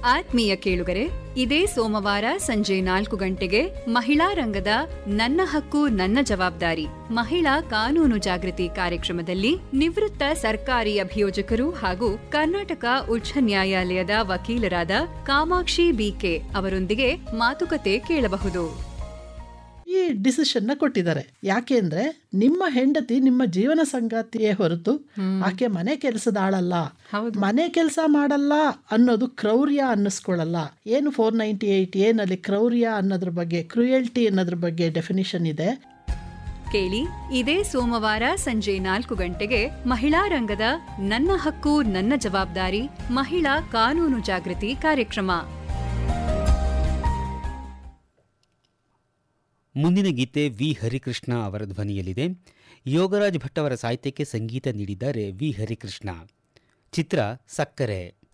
ಆತ್ಮೀಯ ಕೇಳುಗರೆ ಇದೇ ಸೋಮವಾರ ಸಂಜೆ ನಾಲ್ಕು ಗಂಟೆಗೆ ಮಹಿಳಾ ರಂಗದ ನನ್ನ ಹಕ್ಕು ನನ್ನ ಜವಾಬ್ದಾರಿ ಮಹಿಳಾ ಕಾನೂನು ಜಾಗೃತಿ ಕಾರ್ಯಕ್ರಮದಲ್ಲಿ ನಿವೃತ್ತ ಸರ್ಕಾರಿ ಅಭಿಯೋಜಕರು ಹಾಗೂ ಕರ್ನಾಟಕ ಉಚ್ಚ ನ್ಯಾಯಾಲಯದ ವಕೀಲರಾದ ಕಾಮಾಕ್ಷಿ ಬಿಕೆ ಅವರೊಂದಿಗೆ ಮಾತುಕತೆ ಕೇಳಬಹುದು ಈ ಡಿಸಿಷನ್ನ ಕೊಟ್ಟಿದ್ದಾರೆ ಯಾಕೆ ಅಂದ್ರೆ ನಿಮ್ಮ ಹೆಂಡತಿ ನಿಮ್ಮ ಜೀವನ ಸಂಗಾತಿಯೇ ಹೊರತು ಆಕೆ ಮನೆ ಕೆಲಸದ ಆಳಲ್ಲ ಹೌದು. ಮನೆ ಕೆಲಸ ಮಾಡಲ್ಲ ಅನ್ನೋದು ಕ್ರೌರ್ಯ ಅನ್ನಿಸ್ಕೊಳ್ಳಲ್ಲ ಏನು ಫೋರ್ ನೈಂಟಿ ಏಯ್ಟ್ ಏನಲ್ಲಿ ಕ್ರೌರ್ಯ ಅನ್ನೋದ್ರ ಬಗ್ಗೆ ಕ್ರುಯಲ್ಟಿ ಅನ್ನೋದ್ರ ಬಗ್ಗೆ ಡೆಫಿನಿಷನ್ ಇದೆ ಕೇಳಿ ಇದೇ ಸೋಮವಾರ ಸಂಜೆ ನಾಲ್ಕು ಗಂಟೆಗೆ ಮಹಿಳಾ ರಂಗದ ನನ್ನ ಹಕ್ಕು ನನ್ನ ಜವಾಬ್ದಾರಿ ಮಹಿಳಾ ಕಾನೂನು ಜಾಗೃತಿ ಕಾರ್ಯಕ್ರಮ ಮುಂದಿನ ಗೀತೆ ವಿ ಹರಿಕೃಷ್ಣ ಅವರ ಧ್ವನಿಯಲ್ಲಿದೆ ಯೋಗರಾಜ್ ಭಟ್ ಅವರ ಸಾಹಿತ್ಯಕ್ಕೆ ಸಂಗೀತ ನೀಡಿದ್ದಾರೆ ವಿ ಹರಿಕೃಷ್ಣ ಚಿತ್ರ ಸಕ್ಕರೆ